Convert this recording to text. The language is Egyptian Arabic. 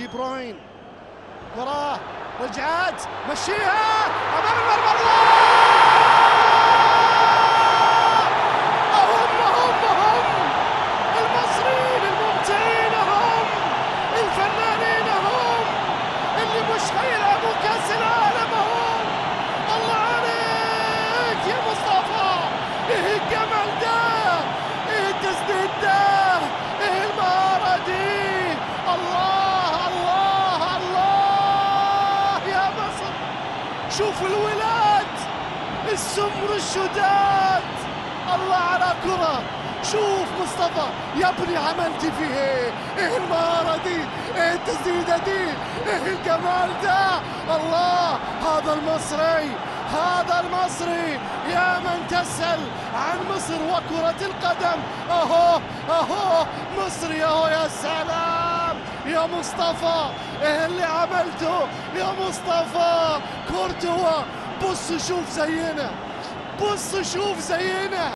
دي بروين كرة رجعت مشيها امام المرمى الله هم هم هم المصريين الممتعين هم الفنانين هم اللي مش هيلعبوا كاس العالم هم الله عليك يا مصطفى ايه الجمال ده ايه التسديد ده ايه المهارة دي الله الله الله يا مصر شوف الولاد السمر الشداد الله على كرة شوف مصطفى يا ابني عملت فيه ايه ايه المهارة دي ايه التسديدة دي ايه الجمال ده الله هذا المصري هذا المصري يا من تسأل عن مصر وكرة القدم اهو اهو مصري اهو يا سلام يا مصطفى ايه اللي عملته يا مصطفى كورتوا بص شوف زينا بص شوف زينا